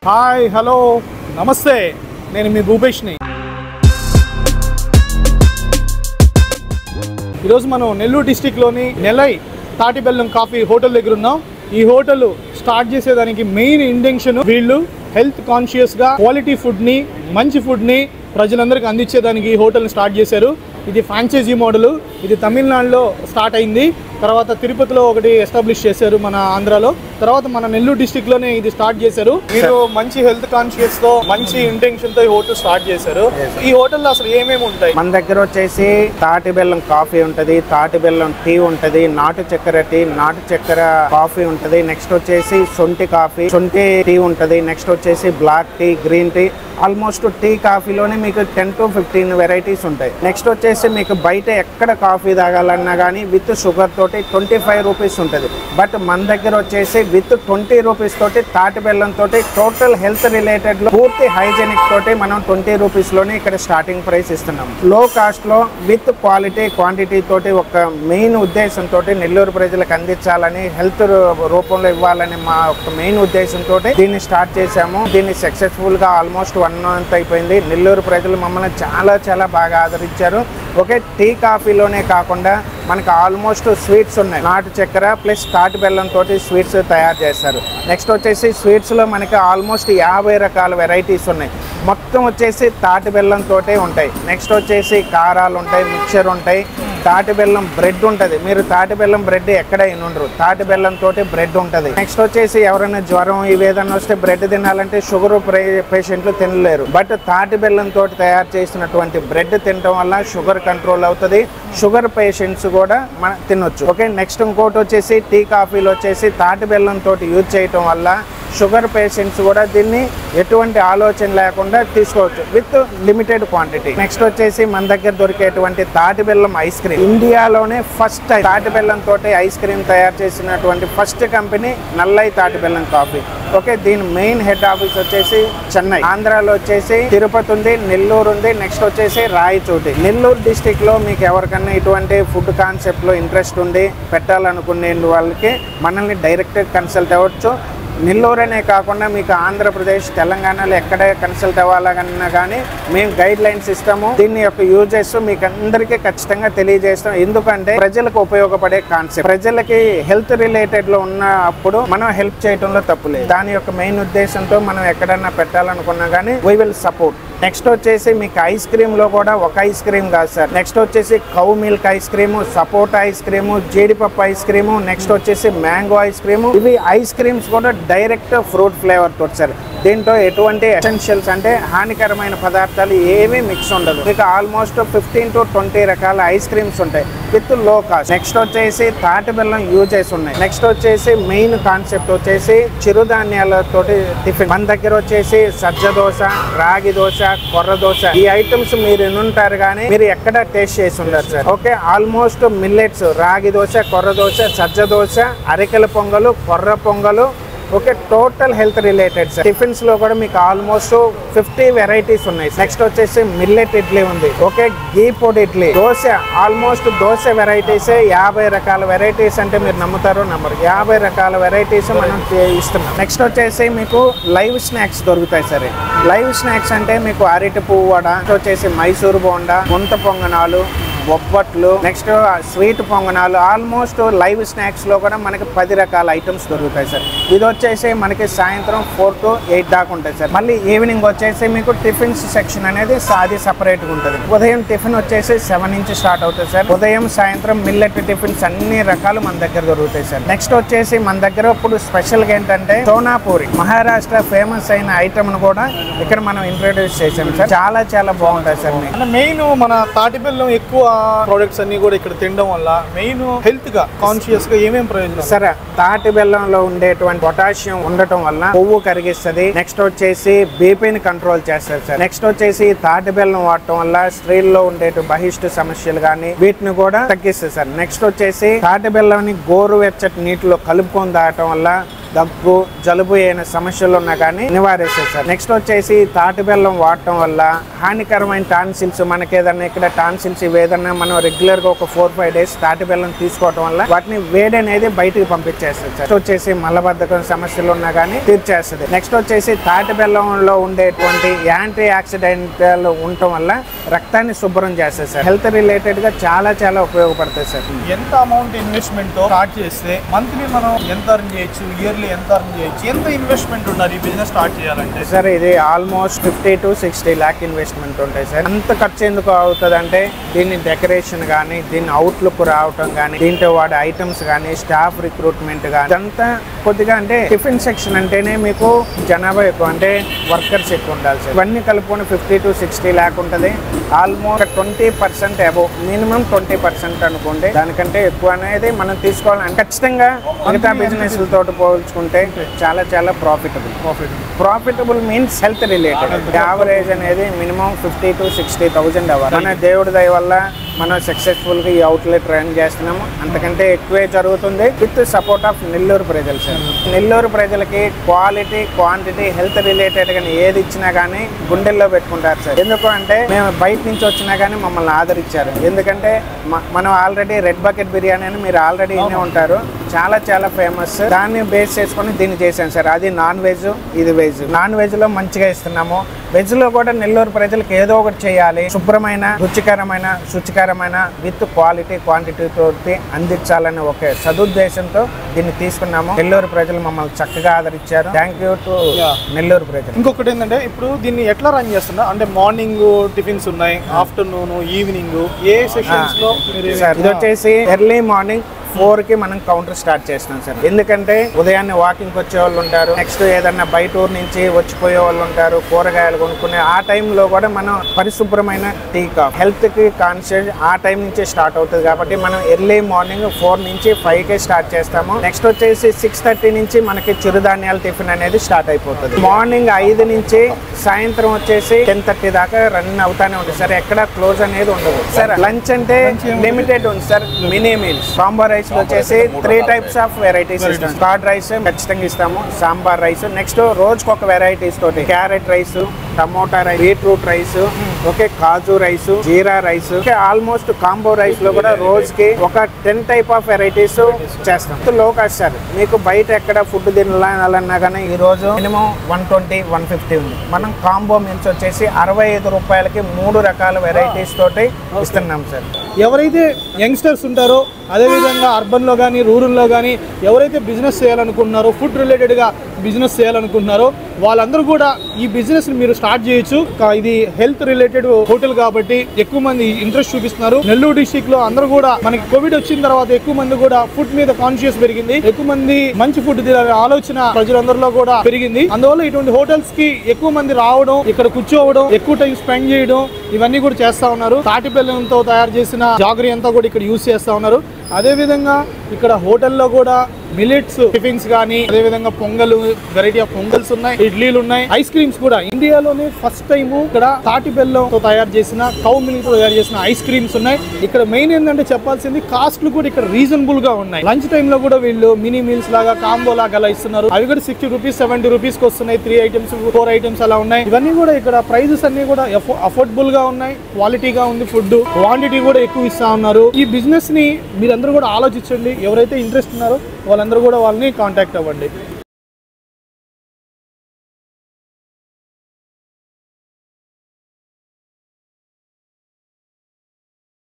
Hi hello నమస్తే నేను మీ భూపేష్ని ఈరోజు మనం నెల్లూరు డిస్టిక్లోని నెలై తాటిబెల్లం కాఫీ హోటల్ దగ్గర ఉన్నాం ఈ హోటల్ స్టార్ట్ చేసేదానికి మెయిన్ ఇంటెన్షన్ వీళ్ళు హెల్త్ కాన్షియస్గా క్వాలిటీ ఫుడ్ని మంచి ఫుడ్ని ప్రజలందరికీ అందించేదానికి ఈ హోటల్ని స్టార్ట్ చేశారు ఇది ఫ్రాంచైజీ మోడల్ ఇది తమిళనాడులో స్టార్ట్ అయింది తర్వాత తిరుపతిలో ఒకటి ఎస్టాబ్లిష్ చేశారు మన ఆంధ్రాలో తర్వాత మన నెల్లూరు డిస్టిక్ లోనే ఇది స్టార్ట్ చేశారు మీరు మంచి హెల్త్ కాన్షియస్ తో మంచి ఇంటెన్షన్ తో ఈ హోటల్ స్టార్ట్ చేశారు ఈ హోటల్లో అసలు ఏమేమి ఉంటాయి మన దగ్గర వచ్చేసి తాటి బెల్లం కాఫీ ఉంటది తాటి బెల్లం టీ ఉంటది నాటు చక్కెర టీ నాటు చక్కెర కాఫీ ఉంటది నెక్స్ట్ వచ్చేసి సొంటి కాఫీ సొంటి టీ ఉంటది నెక్స్ట్ వచ్చేసి black tea green tea almost tea కాఫీలోనే మీకు టెన్ టు ఫిఫ్టీన్ వెరైటీస్ ఉంటాయి నెక్స్ట్ వచ్చేసి మీకు బయట ఎక్కడ కాఫీ తాగాలన్నా కానీ విత్ షుగర్ తోటి ట్వంటీ ఫైవ్ రూపీస్ ఉంటుంది బట్ మన దగ్గర వచ్చేసి విత్ ట్వంటీ రూపీస్ తోటి తాటి బెల్లం తోటి టోటల్ హెల్త్ రిలేటెడ్ లో పూర్తి హైజెనిక్ తోటి మనం ట్వంటీ రూపీస్ లోనే ఇక్కడ స్టార్టింగ్ ప్రైస్ ఇస్తున్నాం లో కాస్ట్ లో విత్ క్వాలిటీ క్వాంటిటీ తోటి ఒక మెయిన్ ఉద్దేశంతో నెల్లూరు ప్రజలకు అందించాలని హెల్త్ రూపంలో ఇవ్వాలని మా ఒక మెయిన్ ఉద్దేశంతో దీన్ని స్టార్ట్ చేశాము దీన్ని సక్సెస్ఫుల్ గా ఆల్మోస్ట్ వన్ మంత్ అయిపోయింది నెల్లూరు ప్రజలు మమ్మల్ని చాలా చాలా బాగా ఆదరించారు ఒకే టీ కాఫీలోనే కాకుండా మనకు ఆల్మోస్ట్ స్వీట్స్ ఉన్నాయి నాటు చక్కెర ప్లస్ తాటి బెల్లం తోటి స్వీట్స్ తయారు చేస్తారు నెక్స్ట్ వచ్చేసి స్వీట్స్ లో మనకి ఆల్మోస్ట్ యాభై రకాల వెరైటీస్ ఉన్నాయి మొత్తం వచ్చేసి తాటి బెల్లం తోటే ఉంటాయి నెక్స్ట్ వచ్చేసి కారాలు ఉంటాయి మిక్చర్ ఉంటాయి తాటి బెల్లం బ్రెడ్ ఉంటుంది మీరు తాటి బెల్లం బ్రెడ్ ఎక్కడ ఉండరు తాటి బెల్లం తోటి బ్రెడ్ ఉంటుంది నెక్స్ట్ వచ్చేసి ఎవరైనా జ్వరం ఇవి ఏదైనా వస్తే బ్రెడ్ తినాలంటే షుగర్ పేషెంట్లు తినలేరు బట్ తాటి బెల్లం తోటి తయారు చేసినటువంటి బ్రెడ్ తినడం వల్ల షుగర్ కంట్రోల్ అవుతుంది షుగర్ పేషెంట్స్ కూడా మన తినొచ్చు ఓకే నెక్స్ట్ ఇంకోటి వచ్చేసి టీ కాఫీలు వచ్చేసి తాటి బెల్లం తోటి యూజ్ చేయటం వల్ల షుగర్ పేషెంట్స్ కూడా దీన్ని ఎటువంటి ఆలోచన లేకుండా తీసుకోవచ్చు విత్ లిమిటెడ్ క్వాంటిటీ నెక్స్ట్ వచ్చేసి మన దగ్గర దొరికేటువంటి తాటి బెల్లం ఐస్ క్రీమ్ ఇండియాలోనే ఫస్ట్ టైం తాటి బెల్లం తోటి ఐస్ క్రీమ్ తయారు చేసినటువంటి ఫస్ట్ కంపెనీ నల్లై తాటి బెల్లం కాఫీ ఓకే దీని మెయిన్ హెడ్ ఆఫీస్ వచ్చేసి చెన్నై ఆంధ్రాలో వచ్చేసి తిరుపతి ఉంది నెల్లూరు ఉంది నెక్స్ట్ వచ్చేసి రాయచోటి నెల్లూరు డిస్టిక్ లో మీకు ఎవరికన్నా ఇటువంటి ఫుడ్ కాన్సెప్ట్ లో ఇంట్రెస్ట్ ఉంది పెట్టాలనుకునే వాళ్ళకి మనల్ని డైరెక్ట్ కన్సల్ట్ అవ్వచ్చు నెల్లూరనే కాకుండా మీకు ఆంధ్రప్రదేశ్ తెలంగాణలో ఎక్కడ కన్సల్ట్ అవ్వాలన్నా కానీ మేము గైడ్ లైన్స్ ఇస్తాము దీని యొక్క యూజెస్ మీకు అందరికీ ఖచ్చితంగా తెలియజేస్తాం ఎందుకంటే ప్రజలకు ఉపయోగపడే కాన్సెప్ట్ ప్రజలకి హెల్త్ రిలేటెడ్ లో ఉన్న అప్పుడు మనం హెల్ప్ చేయడంలో తప్పు లేదు దాని యొక్క మెయిన్ ఉద్దేశంతో మనం ఎక్కడన్నా పెట్టాలనుకున్నా కానీ వీ విల్ సపోర్ట్ నెక్స్ట్ వచ్చేసి మీకు ఐస్ క్రీమ్ లో కూడా ఒక ఐస్ క్రీమ్ కాదు సార్ నెక్స్ట్ వచ్చేసి కౌ మిల్క్ ఐస్ క్రీమ్ సపోటా ఐస్ క్రీమ్ జీడిపప్పు ఐస్ క్రీమ్ నెక్స్ట్ వచ్చేసి మ్యాంగో ఐస్ క్రీమ్ ఇవి ఐస్ క్రీమ్స్ కూడా డైరెక్ట్ ఫ్రూట్ ఫ్లేవర్ తోటి సార్ దీంట్లో ఎటువంటి ఎసెన్షియల్స్ అంటే హానికరమైన పదార్థాలు ఏమీ మిక్స్ ఉండదు మీకు ఆల్మోస్ట్ ఫిఫ్టీన్ టు ట్వంటీ రకాల ఐస్ క్రీమ్స్ ఉంటాయి విత్ లో కాస్ట్ నెక్స్ట్ వచ్చేసి తాటి బెల్లం యూజెస్ ఉన్నాయి నెక్స్ట్ వచ్చేసి మెయిన్ కాన్సెప్ట్ వచ్చేసి చిరుధాన్యాలతోటి టిఫిన్ మన దగ్గర వచ్చేసి సజ్జ దోశ రాగి దోశ కొర్ర దోశ ఈ ఐటమ్స్ మీరు ఉంటారు కానీ మీరు ఎక్కడ టేస్ట్ చేసి ఉండరు సార్ ఓకే ఆల్మోస్ట్ మిల్లెట్స్ రాగి దోశ కొర్ర దోశ సజ్జ దోశ అరికెల పొంగలు కొర్ర pongal okay total health related sir tiffins లో కూడా మీకు ఆల్మోస్ట్ ఫిఫ్టీ వెరైటీస్ ఉన్నాయి నెక్స్ట్ వచ్చేసి మిల్లెట్ ఇడ్లీ ఉంది ఓకే గీ పొడి ఇడ్లీ దోశ ఆల్మోస్ట్ దోశ వెరైటీస్ యాభై రకాల వెరైటీస్ అంటే మీరు నమ్ముతారో నమ్మరు యాభై రకాల వెరైటీస్ మనం చే- ఇస్తున్నాం నెక్స్ట్ వచ్చేసి మీకు లైవ్ స్నాక్స్ దొరుకుతాయి సరే లైవ్ స్నాక్స్ అంటే మీకు అరటి పువ్వు వడ నెక్స్ట్ వచ్చేసి మైసూర్ బోండా గుంత పొంగనాలు బొబ్బట్లు నెక్స్ట్ స్వీట్ పొంగనాలు ఆల్మోస్ట్ లైవ్ స్నాక్స్ లో కూడా మనకి పది రకాల ఐటమ్స్ దొరుకుతాయి సార్ ఇది వచ్చేసి మనకి సాయంత్రం ఫోర్ టు ఎయిట్ దాకా ఉంటాయి సార్ మళ్ళీ ఈవినింగ్ వచ్చేసి మీకు టిఫిన్స్ సెక్షన్ అనేది సాది సపరేట్ గా ఉంటుంది ఉదయం టిఫిన్ వచ్చేసి సెవెన్ నుంచి స్టార్ట్ అవుతుంది సార్ ఉదయం సాయంత్రం మిల్లెట్ టిఫిన్స్ అన్ని రకాలు మన దగ్గర దొరుకుతాయి సార్ నెక్స్ట్ వచ్చేసి మన దగ్గర ఇప్పుడు స్పెషల్ గా ఏంటంటే సోనాపూరి మహారాష్ట్ర ఫేమస్ అయిన ఐటమ్ ను కూడా ఇక్కడ మనం ఇంట్రొడ్యూస్ చేసాం సార్ చాలా చాలా బాగుంటాయి సార్ మీకు అంటే మెయిన్ మన తాటి బెల్లం ఎక్కువ ప్రొడక్ట్స్ అన్ని కూడా ఇక్కడ తినడం వల్ల మెయిన్ హెల్త్ గా కాన్షియస్ గా ఏమేం ప్రయోజనం సరే తాటి బెల్లంలో ఉండేటువంటి పొటాషియం ఉండటం వల్ల కొవ్వు కరిగిస్తుంది నెక్స్ట్ వచ్చేసి బీపీని కంట్రోల్ చేస్తారు సార్ నెక్స్ట్ వచ్చేసి తాటి బెల్లం వాడటం వల్ల స్త్రీల్లో ఉండే బహిష్టు సమస్యలు కానీ వీటిని కూడా తగ్గిస్తుంది సార్ నెక్స్ట్ వచ్చేసి తాటి బెల్లంని గోరువెచ్చటి నీటిలో కలుపుకొని తాగటం వల్ల దగ్గు జలుబు అయిన సమస్యలు ఉన్నా కానీ నివారిస్తుంది సార్ నెక్స్ట్ వచ్చేసి తాటి బెల్లం వాడటం వల్ల హానికరమైన టాన్సిల్స్ మనకి ఏదన్నా ఇక్కడ టాన్సిల్స్ ఇవి ఏదన్నా మనం రెగ్యులర్ గా ఒక ఫోర్ ఫైవ్ డేస్ తాటి బెల్లం తీసుకోవటం వల్ల వాటిని వేడి అనేది బయటికి పంపించేస్తుంది సార్ నెక్స్ట్ వచ్చేసి మలబద్ధకం సమస్యలు ఉన్నా కానీ తీర్చేస్తుంది నెక్స్ట్ వచ్చేసి తాటి బెల్లంలో ఉండేటువంటి యాంటీ ఆక్సిడెంటల్ ఉండటం వల్ల రక్తాన్ని శుభ్రం చేస్తుంది సార్ హెల్త్ రిలేటెడ్ గా చాలా చాలా ఉపయోగపడుతుంది సార్ ఎంత అమౌంట్ ఇన్వెస్ట్మెంట్ తో స్టార్ట్ చేస్తే మంత్లీ మనం ఎంత అర్న్ చేయొచ్చు ఇయర్లీ ఎంత అర్న్ చేయొచ్చు ఎంత ఇన్వెస్ట్మెంట్ ఉండాలి ఈ బిజినెస్ స్టార్ట్ చేయాలంటే సార్ ఇది almost fifty to sixty lakh investment ఉంటాయి సార్ అంత ఖర్చు ఎందుకు అవుతుంది అంటే దీన్ని డెకరేషన్ కానీ దీన్ని అవుట్లుక్ రావటం కానీ దీంట్లో వాడే ఐటమ్స్ కానీ స్టాఫ్ రిక్రూట్మెంట్ కానీ ఇదంతా కొద్దిగా అంటే టిఫిన్ సెక్షన్ అంటేనే మీకు జనాభా ఎక్కువ అంటే వర్కర్స్ ఎక్కువ ఉండాలి సార్ ఇవన్నీ కలుపుకొని ఫిఫ్టీ టు సిక్స్టీ ల్యాక్ ఉంటుంది almost twenty percent above minimum twenty percent అనుకోండి దానికంటే ఎక్కువ అనేది మనం తీసుకోవాలి ఖచ్చితంగా మిగతా బిజినెస్ తోటి పోల్చుకుంటే చాలా చాలా profitable profit profitable means health related average అనేది minimum fifty to sixty thousand అవ్వాలి మన దేవుడి దయ వల్ల మనం సక్సెస్ఫుల్ గా ఈ అవుట్లెట్ రన్ చేస్తున్నాము అంతకంటే ఎక్కువే జరుగుతుంది విత్ సపోర్ట్ ఆఫ్ నెల్లూరు ప్రజలు సార్ నెల్లూరు ప్రజలకి క్వాలిటీ క్వాంటిటీ హెల్త్ రిలేటెడ్ గా ఏది ఇచ్చినా కానీ గుండెల్లో పెట్టుకుంటారు సార్ ఎందుకు అంటే మేము బయట నుంచి వచ్చినా కానీ మమ్మల్ని ఆదరించారు ఎందుకంటే మ- మనం ఆల్రెడీ రెడ్ బకెట్ బిర్యానీ అని మీరు ఆల్రెడీ వినే ఉంటారు చాలా చాలా ఫేమస్ దాన్ని బేస్ చేసుకొని దీన్ని చేశాను సార్ అది నాన్ వెజ్ ఇది వెజ్ నాన్ వెజ్ లో మంచిగా ఇస్తున్నాము వెజ్ లో కూడా నెల్లూరు ప్రజలకు ఏదో ఒకటి చేయాలి శుభ్రమైన రుచికరమైన శుచికరమైన విత్ క్వాలిటీ క్వాంటిటీ తోటి అందించాలనే ఒక సదుద్దేశంతో దీన్ని తీసుకున్నాము నెల్లూరు ప్రజలు మమ్మల్ని చక్కగా ఆదరించారు thank you to Yeah. Nellore ప్రజలు ఇంకొకటి ఏంటంటే ఇప్పుడు దీన్ని ఎట్లా రన్ చేస్తున్నా అంటే మార్నింగ్ టిఫిన్స్ ఉన్నాయి ఆఫ్టర్నూన్ ఈవినింగ్ ఏ సెషన్స్ లో మీరు సార్ ఇది వచ్చేసి ఎర్లీ మార్నింగ్ ఫోర్ కి మనం కౌంటర్ స్టార్ట్ చేస్తాం సార్ ఎందుకంటే ఉదయాన్నే వాకింగ్ వచ్చే వాళ్ళు ఉంటారు నెక్స్ట్ ఏదన్నా బయట ఊరు నుంచి వచ్చిపోయే వాళ్ళు ఉంటారు కూరగాయలు కొనుక్కునే ఆ టైంలో కూడా మనం పరిశుభ్రమైన టీ కాఫ్ హెల్త్ కి కాన్షియస్ ఆ టైం నుంచే స్టార్ట్ అవుతుంది కాబట్టి మనం ఎర్లీ మార్నింగ్ ఫోర్ నుంచి ఫైవ్ కే స్టార్ట్ చేస్తాము నెక్స్ట్ వచ్చేసి సిక్స్ థర్టీ నుంచి మనకి చిరుధాన్యాల టిఫిన్ అనేది స్టార్ట్ అయిపోతుంది మార్నింగ్ ఐదు నుంచి సాయంత్రం వచ్చేసి టెన్ థర్టీ దాకా రన్ అవుతానే ఉంటుంది సార్ ఎక్కడ క్లోజ్ అనేది ఉండదు సార్ లంచ్ అంటే లిమిటెడ్ ఉంది sir mini meals sambar rice వచ్చేసి త్రీ టైప్స్ ఆఫ్ వెరైటీస్ ఇస్తాం కార్డ్ రైస్ ఖచ్చితంగా ఇస్తాము సాంబార్ రైస్ నెక్స్ట్ రోజుకి ఒక వెరైటీస్ తోటి carrot rice tomato rice beetroot rice okay kaju rice jeera rice okay almost combo rice లో కూడా రోజుకి ఒక టెన్ టైప్ ఆఫ్ వెరైటీస్ చేస్తాం లో కాస్ట్ సార్ మీకు బయట ఎక్కడ ఫుడ్ తినాలన్నా కానీ ఈ రోజు minimum one twenty one fifty ఉంది మనం కాంబో మీల్స్ వచ్చేసి అరవై ఐదు రూపాయలకి మూడు రకాల వెరైటీస్ తోటి ఇస్తున్నాం సార్ ఎవరైతే యంగ్స్టర్స్ ఉంటారో అదేవిధంగా అర్బన్లో కానీ రూరల్లో కానీ ఎవరైతే బిజినెస్ చేయాలనుకుంటున్నారో ఫుడ్ రిలేటెడ్గా బిజినెస్ చేయాలనుకుంటున్నారో వాళ్ళందరూ కూడా ఈ బిజినెస్ మీరు స్టార్ట్ చేయొచ్చు కా- ఇది హెల్త్ రిలేటెడ్ హోటల్ కాబట్టి ఎక్కువ మంది ఇంట్రెస్ట్ చూపిస్తున్నారు నెల్లూరు డిస్టిక్ లో అందరూ కూడా మనకి కోవిడ్ వచ్చిన తర్వాత ఎక్కువ మంది కూడా ఫుడ్ మీద కాన్షియస్ పెరిగింది ఎక్కువ మంది మంచి ఫుడ్ తినాలనే ఆలోచన ప్రజలందరిలో కూడా పెరిగింది అందువల్ల ఇటువంటి హోటల్స్ కి ఎక్కువ మంది రావడం ఇక్కడ కూర్చోవడం ఎక్కువ టైం స్పెండ్ చేయడం ఇవన్నీ కూడా చేస్తా ఉన్నారు తాటి బెల్లంతో తయారు చేసిన జాగరీ అంతా కూడా ఇక్కడ యూస్ చేస్తా ఉన్నారు అదే విధంగా ఇక్కడ హోటల్లో కూడా మిలెట్స్ టిఫిన్స్ కానీ అదే విధంగా పొంగల్ వెరైటీ ఆఫ్ పొంగల్స్ ఉన్నాయి ఇడ్లీలు ఉన్నాయి ఐస్ క్రీమ్స్ కూడా ఇండియాలోనే ఫస్ట్ టైం ఇక్కడ తాటి బెల్లంతో తయారు చేసిన కౌ మిల్క్ తో తయారు చేసిన ఐస్ క్రీమ్స్ ఉన్నాయి ఇక్కడ మెయిన్ ఏంటంటే చెప్పాల్సింది కాస్ట్లు కూడా ఇక్కడ రీజనబుల్ గా ఉన్నాయి లంచ్ టైం లో కూడా వీళ్ళు మినీ మీల్స్ లాగా కాంబో లాగా అలా ఇస్తున్నారు అవి కూడా సిక్స్టీ రూపీస్ సెవెంటీ రూపీస్ కి వస్తున్నాయి త్రీ ఐటమ్స్ ఫోర్ ఐటమ్స్ అలా ఉన్నాయి ఇవన్నీ కూడా ఇక్కడ ప్రైజెస్ అన్ని కూడా అఫోర్డబుల్ గా ఉన్నాయి క్వాలిటీగా ఉంది ఫుడ్ క్వాంటిటీ కూడా ఎక్కువ ఇస్తా ఉన్నారు ఈ బిజినెస్ ని మీరందరూ కూడా ఆలోచించండి ఎవరైతే ఇంట్రెస్ట్ ఉన్నారో వాళ్ళందరూ కూడా వాళ్ళని కాంటాక్ట్ అవ్వండి